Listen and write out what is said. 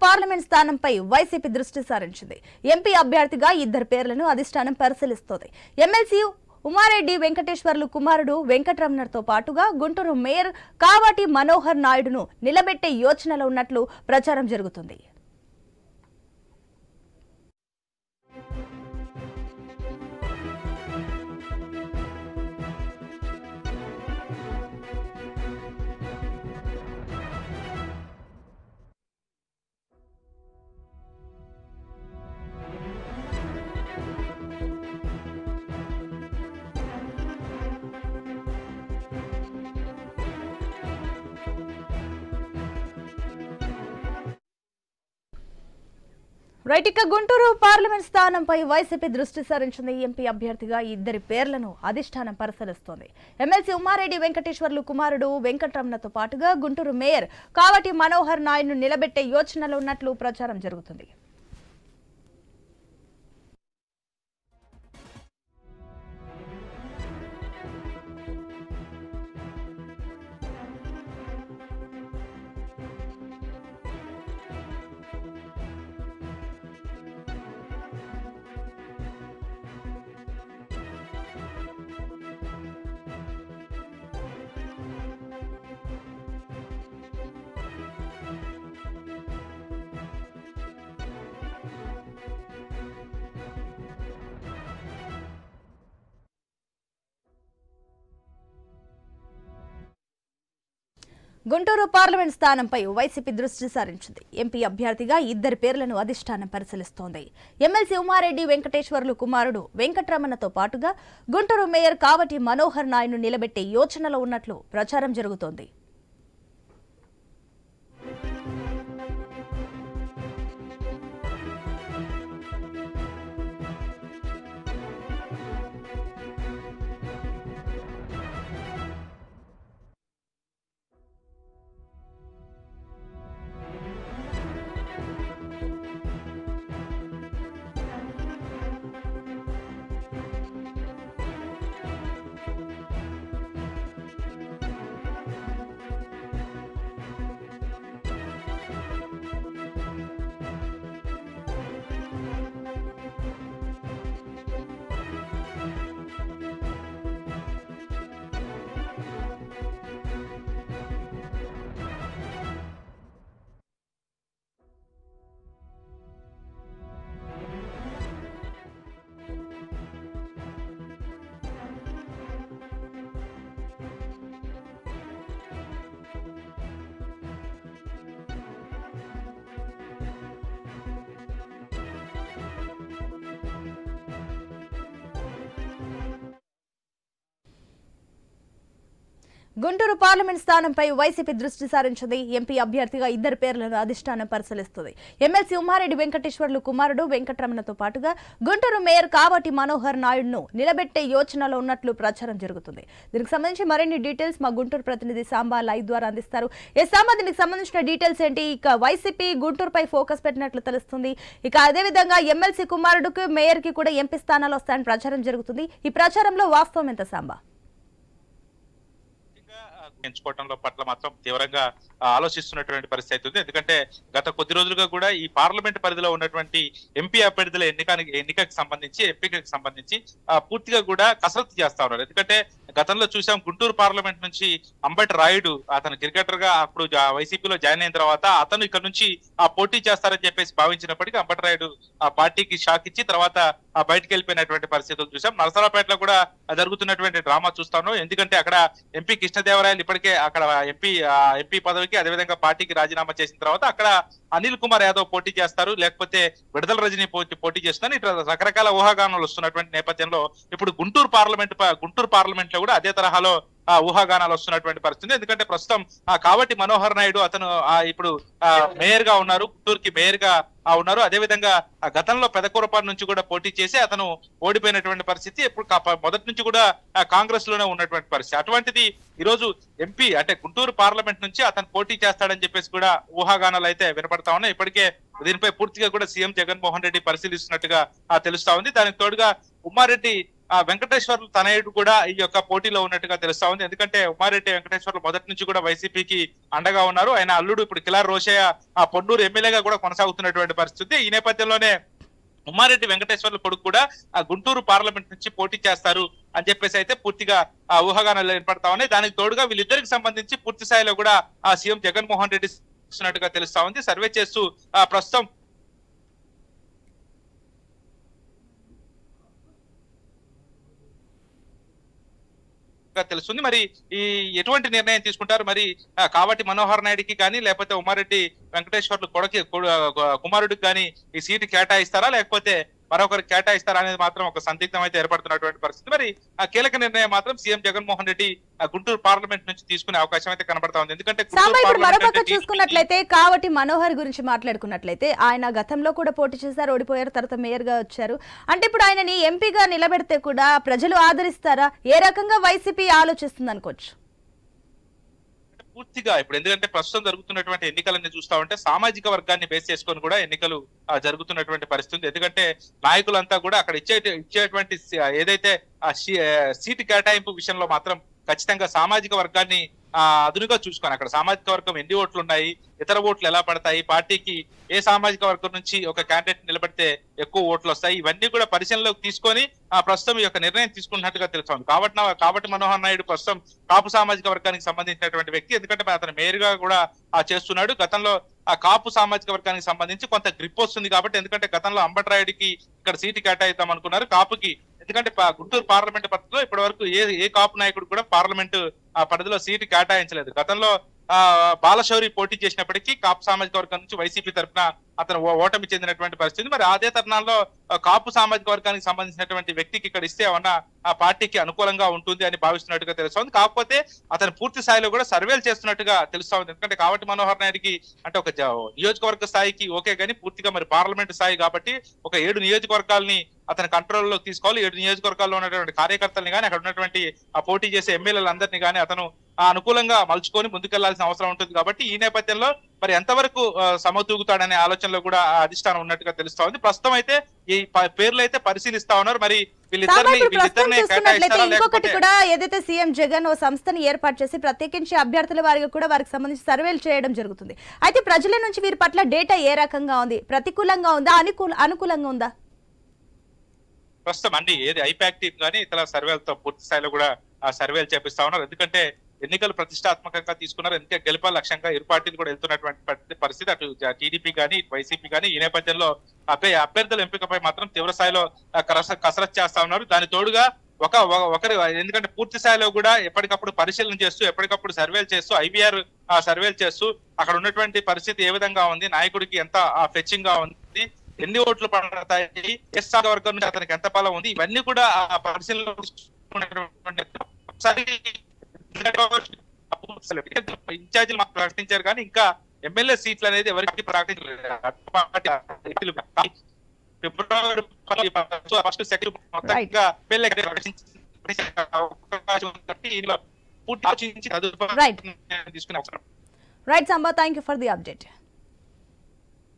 Parliament స్థానంపై YCP దృష్టి సారించింది MP అభ్యర్థిగా ఇద్దరు పేర్లను అధిష్టానం పరిశీలిస్తోంది ఎమ్మెల్సీ ఉమారెడ్డి వెంకటేశ్వర్లు కుమారుడు వెంకటరమణతో పాటుగా గుంటూరు మేయర్ కావాటి మనోహర్ నాయుడును నిలబెట్టే యోచనలో ఉన్నట్లు ప్రచారం జరుగుతుంది రైట్ ఇక గుంటూరు పార్లమెంట్ స్థానంపై వైసీపీ దృష్టి సారించింది ఎంపీ అభ్యర్థిగా ఈ ఇద్దరి పేర్లను అధిష్టానం పరిశీలిస్తోంది ఎమ్మెల్సీ ఉమారెడ్డి వెంకటేశ్వర్లు కుమారుడు వెంకటరమణతో పాటుగా గుంటూరు మేయర్ కావటి మనోహర్ నాయుడును నిలబెట్టే యోచనలో ఉన్నట్లు ప్రచారం జరుగుతుంది గుంటూరు పార్లమెంట్ స్థానంపై వైసీపీ దృష్టి సారించింది ఎంపీ అభ్యర్థిగా ఇద్దరి పేర్లను అధిష్టానం పరిశీలిస్తోంది ఎమ్మెల్సీ ఉమారెడ్డి వెంకటేశ్వర్లు కుమారుడు వెంకటరమణతో పాటుగా గుంటూరు మేయర్ కావటి మనోహర్ నాయుడును నిలబెట్టే యోచనలో ఉన్నట్లు ప్రచారం జరుగుతోంది గుంటూరు పార్లమెంట్ స్థానంపై వైసీపీ దృష్టి సారించింది ఎంపీ అభ్యర్థిగా ఇద్దరు పేర్లను అధిష్టానం పరిశీలిస్తుంది ఎమ్మెల్సీ ఉమారెడ్డి వెంకటేశ్వర్లు కుమారుడు వెంకటరమణతో పాటుగా గుంటూరు మేయర్ కావటి మనోహర్ నాయుడును నిలబెట్టే యోచనలో ఉన్నట్లు ప్రచారం జరుగుతుంది దీనికి సంబంధించి మరిన్ని డీటెయిల్స్ మా గుంటూరు ప్రతినిధి సాంబా లైవ్ ద్వారా అందిస్తారు ఏ సాంబా దీనికి సంబంధించిన డీటెయిల్స్ ఏంటి ఇక వైసీపీ గుంటూరుపై ఫోకస్ పెట్టినట్లు తెలుస్తుంది ఇక అదేవిధంగా ఎమ్మెల్సీ కుమారుడుకు మేయర్ కి కూడా ఎంపీ స్థానాలు వస్తాయని ప్రచారం జరుగుతుంది ఈ ప్రచారంలో వాస్తవం ఎంత సాంబా ఎంచుకోవడంలో పట్ల మాత్రం తీవ్రంగా ఆ, ఆలోచిస్తున్నటువంటి పరిస్థితి ఉంది ఎందుకంటే గత కొద్ది రోజులుగా కూడా ఈ పార్లమెంట్ పరిధిలో ఉన్నటువంటి ఎంపీ అభ్యర్థుల ఎన్నికానికి ఎన్నికకి సంబంధించి ఎంపికకి సంబంధించి ఆ, పూర్తిగా కూడా కసరత్తు చేస్తా ఉన్నారు ఎందుకంటే గతంలో చూసాం గుంటూరు పార్లమెంట్ నుంచి అంబటి రాయుడు అతను క్రికెటర్ గా అప్పుడు జా- వైసీపీలో జాయిన్ అయిన తర్వాత అతను ఇక్కడ నుంచి ఆ పోటీ చేస్తారని చెప్పేసి భావించినప్పటికీ అంబటి రాయుడు ఆ పార్టీకి షాక్ ఇచ్చి తర్వాత ఆ బయటకు వెళ్ళిపోయినటువంటి పరిస్థితులు చూసాం నరసరావుపేటలో కూడా జరుగుతున్నటువంటి డ్రామా చూస్తాను ఎందుకంటే అక్కడ ఎంపీ కృష్ణదేవరాయలు ఇప్పటికే అక్కడ ఎంపీ ఎంపీ పదవికి అదేవిధంగా పార్టీకి రాజీనామా చేసిన తర్వాత అక్కడ అనిల్ కుమార్ యాదవ్ పోటీ చేస్తారు లేకపోతే విడుదల రజనీ పోటీ పోటీ చేస్తున్నారు ఇట్లా రకరకాల ఊహాగానాలు వస్తున్నటువంటి నేపథ్యంలో ఇప్పుడు గుంటూరు పార్లమెంట్ ప- గుంటూరు పార్లమెంట్ లో కూడా అదే తరహాలో ఆ ఊహాగానాలు వస్తున్నటువంటి పరిస్థితి ఎందుకంటే ప్రస్తుతం ఆ కావటి మనోహర్ నాయుడు అతను ఆ ఇప్పుడు ఆ మేయర్ గా ఉన్నారు గుంటూరుకి మేయర్ గా ఆ ఉన్నారు అదే విధంగా ఆ గతంలో పెదకూరపాడు నుంచి కూడా పోటీ చేసి అతను ఓడిపోయినటువంటి పరిస్థితి ఇప్పుడు కా- మొదటి నుంచి కూడా ఆ కాంగ్రెస్ లోనే ఉన్నటువంటి పరిస్థితి అటువంటిది ఈ రోజు ఎంపీ అంటే గుంటూరు పార్లమెంట్ నుంచి అతను పోటీ చేస్తాడని చెప్పేసి కూడా ఊహాగానాలు అయితే వినపడతా ఉన్నాయి ఇప్పటికే దీనిపై పూర్తిగా కూడా సీఎం జగన్మోహన్ రెడ్డి పరిశీలిస్తున్నట్టుగా ఆ, తెలుస్తా ఉంది దానికి తోడుగా ఉమ్మారెడ్డి ఆ వెంకటేశ్వర్లు తనయుడు కూడా ఈ యొక్క పోటీలో ఉన్నట్టుగా తెలుస్తా ఉంది ఎందుకంటే ఉమారెడ్డి వెంకటేశ్వర్లు మొదటి నుంచి కూడా వైసీపీకి అండగా ఉన్నారు ఆయన అల్లుడు ఇప్పుడు కిలార్ రోషయ్య ఆ పొన్నూరు ఎమ్మెల్యేగా కూడా కొనసాగుతున్నటువంటి పరిస్థితి ఈ నేపథ్యంలోనే ఉమ్మారెడ్డి వెంకటేశ్వర్లు కొడుకు కూడా ఆ గుంటూరు పార్లమెంట్ నుంచి పోటీ చేస్తారు అని చెప్పేసి అయితే పూర్తిగా ఆ ఊహాగానాలు ఏర్పడతా ఉన్నాయి దానికి తోడుగా వీళ్ళిద్దరికి సంబంధించి పూర్తి స్థాయిలో కూడా ఆ సీఎం జగన్మోహన్ రెడ్డి ఇస్తున్నట్టుగా తెలుస్తా ఉంది సర్వే చేస్తూ ఆ ప్రస్తుతం గా తెలుస్తుంది మరి ఈ ఎటువంటి నిర్ణయం తీసుకుంటారు మరి ఆ, కావటి మనోహర్ నాయుడికి కానీ లేకపోతే ఉమారెడ్డి వెంకటేశ్వర్లు కొడకి కొడు- కుమారుడికి కానీ ఈ సీటు కేటాయిస్తారా లేకపోతే మరొకరికి కేటాయిస్తారా అనేది మాత్రం ఒక సందిగ్ధం అయితే ఏర్పడుతున్నటువంటి పరిస్థితి మరి ఆ కీలక నిర్ణయం మాత్రం సీఎం జగన్మోహన్ రెడ్డి ఆ, గుంటూరు పార్లమెంట్ నుంచి తీసుకునే అవకాశం అయితే కనబడతా ఉంది ఎందుకంటే గుంటూరు సాంబ ఇప్పుడు పార్లమెంట్ మరోపక్క అంటే చూసుకున్నట్లయితే కావటి మనోహర్ గురించి మాట్లాడుకున్నట్లయితే ఆయన గతంలో కూడా పోటీ చేశారు ఓడిపోయారు తర్వాత మేయర్ గా వచ్చారు అంటే ఇప్పుడు ఆయనని ఎంపీగా నిలబెడితే కూడా ప్రజలు ఆదరిస్తారా ఏ రకంగా వైసీపీ ఆలోచిస్తుంది అనుకోవచ్చు పూర్తిగా ఇప్పుడు ఎందుకంటే ప్రస్తుతం జరుగుతున్నటువంటి ఎన్నికలన్నీ చూస్తా ఉంటే సామాజిక వర్గాన్ని బేస్ చేసుకొని కూడా ఎన్నికలు ఆ, జరుగుతున్నటువంటి పరిస్థితి ఉంది. ఎందుకంటే నాయకులంతా కూడా అక్కడ ఇచ్చే ఇచ్చేటువంటి సి- ఏదైతే ఆ షీ- ఆ, సీటు కేటాయింపు విషయంలో మాత్రం ఖచ్చితంగా సామాజిక వర్గాన్ని ఆ అదునుగా చూసుకొని అక్కడ సామాజిక వర్గం ఎన్ని ఓట్లు ఉన్నాయి ఇతర ఓట్లు ఎలా పడతాయి పార్టీకి ఏ సామాజిక వర్గం నుంచి ఒక క్యాండిడేట్ నిలబడితే ఎక్కువ ఓట్లు వస్తాయి ఇవన్నీ కూడా పరిశీలనలోకి తీసుకొని ఆ ప్రస్తుతం ఈ యొక్క నిర్ణయం తీసుకున్నట్టుగా తెలుస్తోంది కాబట్టి నా- కాబట్టి మనోహర్ నాయుడు ప్రస్తుతం కాపు సామాజిక వర్గానికి సంబంధించినటువంటి వ్యక్తి ఎందుకంటే అతను మేయర్ గా కూడా ఆ చేస్తున్నాడు గతంలో ఆ కాపు సామాజిక వర్గానికి సంబంధించి కొంత గ్రిప్ వస్తుంది కాబట్టి ఎందుకంటే గతంలో అంబట్రాయుడికి ఇక్కడ సీటు కేటాయిద్దాం అనుకున్నారు కాపుకి ఎందుకంటే పా- గుంటూరు పార్లమెంట్ పరిధిలో ఇప్పటి వరకు ఏ ఏ కాపు నాయకుడు కూడా పార్లమెంట్ ఆ పరిధిలో సీటు కేటాయించలేదు గతంలో ఆ బాలశౌరి పోటీ చేసినప్పటికీ కాపు సామాజిక వర్గం నుంచి వైసీపీ తరఫున అతను ఓ- ఓటమి చెందినటువంటి పరిస్థితి మరి అదే తరుణంలో ఆ, కాపు సామాజిక వర్గానికి సంబంధించినటువంటి వ్యక్తికి ఇక్కడ ఇస్తే ఏమన్నా ఆ పార్టీకి అనుకూలంగా ఉంటుంది అని భావిస్తున్నట్టుగా తెలుస్తోంది కాకపోతే అతను పూర్తి స్థాయిలో కూడా సర్వేలు చేస్తున్నట్టుగా తెలుస్తా ఉంది ఎందుకంటే కావటి మనోహర్ నాయుడికి అంటే ఒక జ- నియోజకవర్గ స్థాయికి ఓకే కానీ పూర్తిగా మరి పార్లమెంట్ స్థాయి కాబట్టి ఒక ఏడు నియోజకవర్గాల్ని అతని కంట్రోల్లో తీసుకోవాలి ఏడు నియోజకవర్గాల్లో ఉన్నటువంటి కార్యకర్తల్ని కానీ అక్కడ ఉన్నటువంటి ఆ పోటీ చేసే ఎమ్మెల్యేలందరినీ కానీ అతను ఆ అనుకూలంగా మలుచుకొని ముందుకెళ్లాల్సిన అవసరం ఉంటుంది కాబట్టి ఈ నేపథ్యంలో మరి ఎంతవరకు ఆ, సమతూగుతాడనే ఆలోచనలో కూడా ఆ అధిష్టానం ఉన్నట్టుగా తెలుస్తా ఉంది ప్రస్తుతం అయితే ఈ ప- పేర్లు అయితే పరిశీలిస్తా ఉన్నారు మరి సాంబ వీళ్ళిద్దరిని ఇప్పుడు ప్రస్తుతం వీళ్ళిద్దరిని చూసుకున్నట్లయితే కేటాయిస్తారా ఇంకొకటి లేకపోతే కూడా ఏదైతే సీఎం జగన్ ఓ సంస్థని ఏర్పాటు చేసి ప్రత్యేకించి అభ్యర్థుల వారికి కూడా వారికి సంబంధించి సర్వేలు చేయడం జరుగుతుంది అయితే ప్రజల నుంచి వీరి పట్ల డేటా ఏ రకంగా ఉంది ప్రతికూలంగా ఉందా అనుకూల అనుకూలంగా ఉందా ప్రస్తుతం అన్ని ఏది ఐపాక్ టీం కానీ ఇతర సర్వేలతో పూర్తి స్థాయిలో కూడా ఆ సర్వేలు చేపిస్తా ఉన్నారు ఎందుకంటే ఎన్నికలు ప్రతిష్టాత్మకంగా తీసుకున్నారు ఎందుకంటే గెలుప లక్ష్యంగా ఇరు పార్టీలు కూడా వెళ్తున్నటువంటి పరి- పరిస్థితి అటు టీడీపీ కానీ వైసీపీ కానీ ఈ నేపథ్యంలో అభ్య అభ్యర్థుల ఎంపికపై మాత్రం తీవ్ర స్థాయిలో ఆ, కసర- కసరత్తు చేస్తా ఉన్నారు దాని తోడుగా ఒక ఒక- ఒకరి ఎందుకంటే పూర్తి స్థాయిలో కూడా ఎప్పటికప్పుడు పరిశీలన చేస్తూ ఎప్పటికప్పుడు సర్వేలు చేస్తూ ఐవీఆర్ సర్వేలు చేస్తూ అక్కడ ఉన్నటువంటి పరిస్థితి ఏ విధంగా ఉంది నాయకుడికి ఎంత ఫెచ్చింగ్ గా ఉంది ఎన్ని ఓట్లు పడతాయి ఏ స్థాయి వర్గం నుంచి అతనికి ఎంత బలం ఉంది ఇవన్నీ కూడా ఆ పరిశీలనలో తీసుకున్నటువంటి ఒకసారి ఇన్ఛార్జీలు మాకు ప్రకటించారు కానీ ఇంకా ఎమ్మెల్యే సీట్లు అనేది ఎవరికి ప్రకటించలేదు ఫిబ్రవరి ఫస్ట్ సెకండ్ మొత్తంగా ఎమ్మెల్యే ప్రకటించే అవకాశం ఉంది కాబట్టి ఇందులో పూర్తి ఆలోచించి తదుపరి Right. నిర్ణయం తీసుకునే అవసరం right Samba thank you for the update